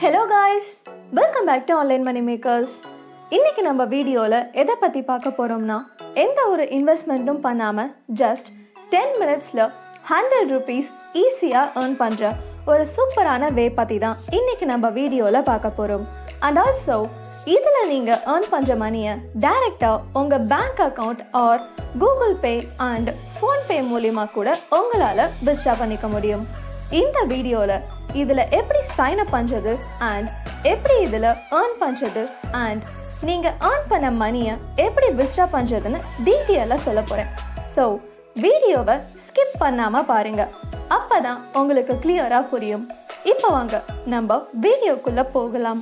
hello guys welcome back to online money makers இன்னைக்கு நம்ம வீடியோவில் எதை பற்றி பார்க்க போகிறோம்னா எந்த ஒரு இன்வெஸ்ட்மெண்ட்டும் பண்ணாமல் ஜஸ்ட் டென் மினிட்ஸில் ஹண்ட்ரட் ருபீஸ் ஈஸியாக ஏர்ன் பண்ணுற ஒரு சூப்பரான வே பற்றி தான் இன்னைக்கு நம்ம வீடியோவில் பார்க்க போகிறோம் அண்ட் ஆல்சோ இதில் நீங்கள் ஏர்ன் பண்ணுற மணியை டைரெக்டாக உங்கள் bank account or Google Pay and PhonePe மூலிமா கூட உங்களால் வித்ட்ரா பண்ணிக்க முடியும் இந்த வீடியோவில் இதில் எப்படி சைன் அப் பண்ணுறது அண்ட் எப்படி இதில் ஏர்ன் பண்ணுறது அண்ட் நீங்கள் ஏர்ன் பண்ண மணியை எப்படி வித்ட்ரா பண்ணுறதுன்னு டீட்டெயிலாக சொல்ல போகிறேன் ஸோ வீடியோவை ஸ்கிப் பண்ணாமல் பாருங்கள் அப்போ தான் உங்களுக்கு கிளியராக புரியும் இப்போ வாங்க நம்ம வீடியோக்குள்ளே போகலாம்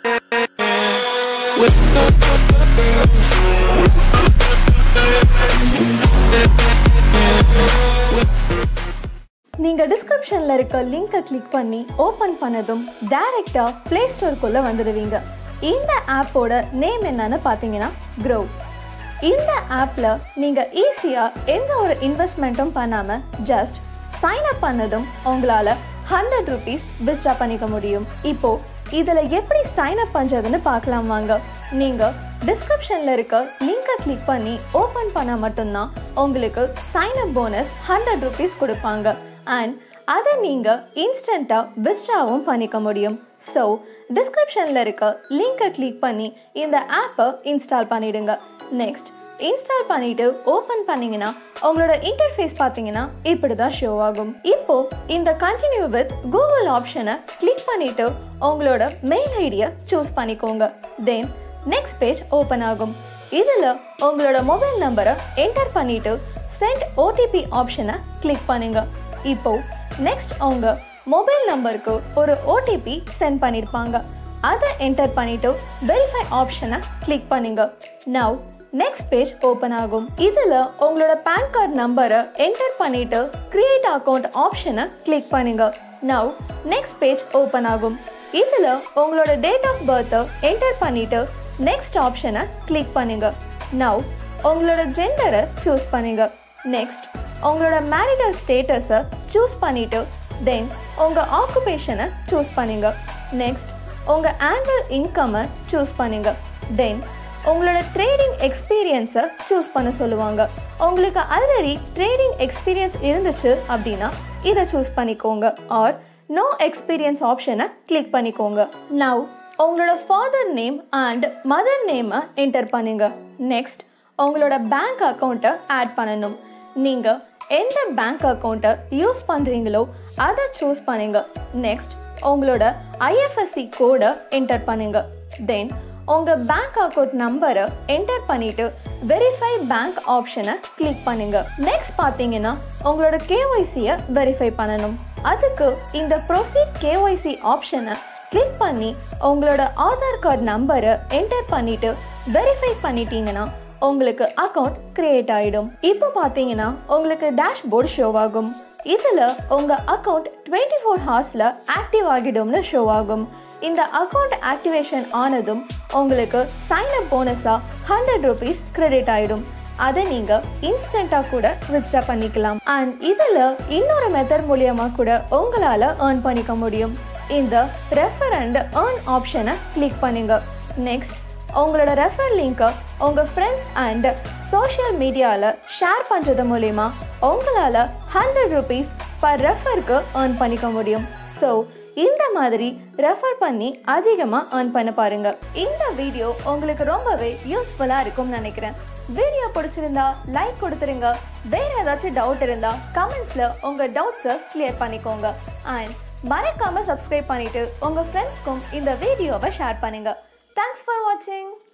நீங்கள் டிஸ்கிரிப்ஷனில் இருக்க லிங்கை கிளிக் பண்ணி ஓப்பன் பண்ணதும் டைரெக்டாக ப்ளே ஸ்டோருக்குள்ளே வந்துடுவீங்க இந்த ஆப்போட நேம் என்னன்னு பார்த்தீங்கன்னா க்ரோ இந்த ஆப்பில் நீங்கள் ஈஸியாக எந்த ஒரு இன்வெஸ்ட்மெண்ட்டும் பண்ணாமல் ஜஸ்ட் சைன் அப் பண்ணதும் உங்களால் ஹண்ட்ரட் ருபீஸ் வித்ட்ரா பண்ணிக்க முடியும் இப்போது இதில் எப்படி சைன் அப் பண்ணுறதுன்னு பார்க்கலாம் வாங்க நீங்கள் டிஸ்கிரிப்ஷனில் இருக்க லிங்கை கிளிக் பண்ணி ஓப்பன் பண்ண மட்டும்தான் உங்களுக்கு sign up bonus hundred rupees கொடுப்பாங்க அண்ட் அதை நீங்கள் இன்ஸ்டண்ட்டாக வித்ட்ராவும் பண்ணிக்க முடியும் ஸோ டிஸ்கிரிப்ஷனில் இருக்க லிங்கை கிளிக் பண்ணி இந்த ஆப்பை இன்ஸ்டால் பண்ணிடுங்க நெக்ஸ்ட் இன்ஸ்டால் பண்ணிட்டு ஓப்பன் பண்ணீங்கன்னா உங்களோட இன்டர்ஃபேஸ் பார்த்தீங்கன்னா இப்படி தான் ஷோ ஆகும் இப்போ இந்த கண்டினியூ வித் கூகுள் ஆப்ஷனை கிளிக் பண்ணிட்டு உங்களோட மெயில் ஐடியை சூஸ் பண்ணிக்கோங்க தென் நெக்ஸ்ட் பேஜ் ஓப்பன் ஆகும் இதில் உங்களோட மொபைல் நம்பரை என்டர் பண்ணிட்டு சென்ட் ஓடிபி ஆப்ஷனை கிளிக் பண்ணுங்க இப்போ நெக்ஸ்ட் அவங்க மொபைல் நம்பருக்கு ஒரு ஓடிபி சென்ட் பண்ணியிருப்பாங்க அதை என்டர் பண்ணிட்டு வெரிஃபை ஆப்ஷனை கிளிக் பண்ணுங்க நவ் நெக்ஸ்ட் பேஜ் ஓப்பன் ஆகும் இதில் உங்களோட பேன் கார்டு நம்பரை என்டர் பண்ணிட்டு கிரியேட் அக்கௌண்ட் ஆப்ஷனை கிளிக் பண்ணுங்க நவ் நெக்ஸ்ட் பேஜ் ஓப்பன் ஆகும் இதில் உங்களோட டேட் ஆஃப் பர்த்தை என்டர் பண்ணிட்டு நெக்ஸ்ட் ஆப்ஷனை கிளிக் பண்ணுங்க நவ் உங்களோட ஜெண்டரை சூஸ் பண்ணுங்க நெக்ஸ்ட் உங்களோட மேரிட்டல் ஸ்டேட்டஸை சூஸ் பண்ணிட்டு தென் உங்கள் ஆக்குபேஷனை சூஸ் பண்ணுங்க நெக்ஸ்ட் உங்கள் ஆனுவல் இன்கம்மை சூஸ் பண்ணுங்க தென் உங்களோட ட்ரேடிங் எக்ஸ்பீரியன்ஸை சூஸ் பண்ண சொல்லுவாங்க உங்களுக்கு ஆல்ரெடி ட்ரேடிங் எக்ஸ்பீரியன்ஸ் இருந்துச்சு அப்படின்னா இதை சூஸ் பண்ணிக்கோங்க ஆர் நோ எக்ஸ்பீரியன்ஸ் ஆப்ஷனை கிளிக் பண்ணிக்கோங்க நவ் உங்களோட ஃபாதர் நேம் அண்ட் மதர் நேமை என்டர் பண்ணுங்க நெக்ஸ்ட் உங்களோட பேங்க் அக்கௌண்ட்டை ஆட் பண்ணணும் நீங்கள் எந்த பேங்க் அக்கௌண்ட்டை யூஸ் பண்ணுறீங்களோ அதை சூஸ் பண்ணுங்க நெக்ஸ்ட் உங்களோட ஐஎஃப்எஸ்சி கோடை என்டர் பண்ணுங்க தென் உங்கள் பேங்க் அக்கௌண்ட் நம்பரை என்டர் பண்ணிட்டு வெரிஃபை பேங்க் ஆப்ஷனை கிளிக் பண்ணுங்க நெக்ஸ்ட் பார்த்தீங்கன்னா உங்களோட கேஒய்சியை வெரிஃபை பண்ணணும் அதுக்கு இந்த ப்ரொசீட் கேஒய்சி ஆப்ஷனை கிளிக் பண்ணி உங்களோட ஆதார் கார்டு நம்பரை என்டர் பண்ணிட்டு வெரிஃபை பண்ணிட்டீங்கன்னா உங்களுக்கு அக்கௌண்ட் கிரியேட் ஆகிடும் இப்போ பார்த்தீங்கன்னா உங்களுக்கு டேஷ்போர்டு ஷோ ஆகும் இதில் உங்கள் அக்கௌண்ட் டுவெண்ட்டி ஃபோர் ஹார்ஸில் ஆக்டிவ் ஆகிடும்னு ஷோ ஆகும் இந்த அக்கௌண்ட் ஆக்டிவேஷன் ஆனதும் உங்களுக்கு சைன் அப் போனஸாக ஹண்ட்ரட் ருபீஸ் கிரெடிட் ஆகிடும் அதை நீங்கள் இன்ஸ்டண்ட்டாக கூட வித்ட்ரா பண்ணிக்கலாம் அண்ட் இதில் இன்னொரு மெத்தட் மூலியமாக கூட உங்களால் ஏர்ன் பண்ணிக்க முடியும் இந்த ரெஃபர் அண்ட் ஏர்ன் ஆப்ஷனை கிளிக் பண்ணுங்க நெக்ஸ்ட் உங்களோட ரெஃபர் லிங்க்கை உங்கள் ஃப்ரெண்ட்ஸ் அண்ட் சோஷியல் மீடியாவில் ஷேர் பண்ணுறது மூலிமா உங்களால் ஹண்ட்ரட் ருபீஸ் பர் ரெஃபருக்கு ஏர்ன் பண்ணிக்க முடியும் ஸோ இந்த மாதிரி ரெஃபர் பண்ணி அதிகமாக ஏர்ன் பண்ண பாருங்க இந்த வீடியோ உங்களுக்கு ரொம்பவே யூஸ்ஃபுல்லாக இருக்கும்னு நினைக்கிறேன் வீடியோ பிடிச்சிருந்தா லைக் கொடுத்துருங்க வேற ஏதாச்சும் டவுட் இருந்தா கமெண்ட்ஸ்ல உங்க டவுட்ஸை கிளியர் பண்ணிக்கோங்க அண்ட் மறக்காம சப்ஸ்கிரைப் பண்ணிட்டு உங்க ஃப்ரெண்ட்ஸ்க்கும் இந்த வீடியோவை ஷேர் பண்ணுங்க தேங்க்ஸ் ஃபார் வாட்சிங்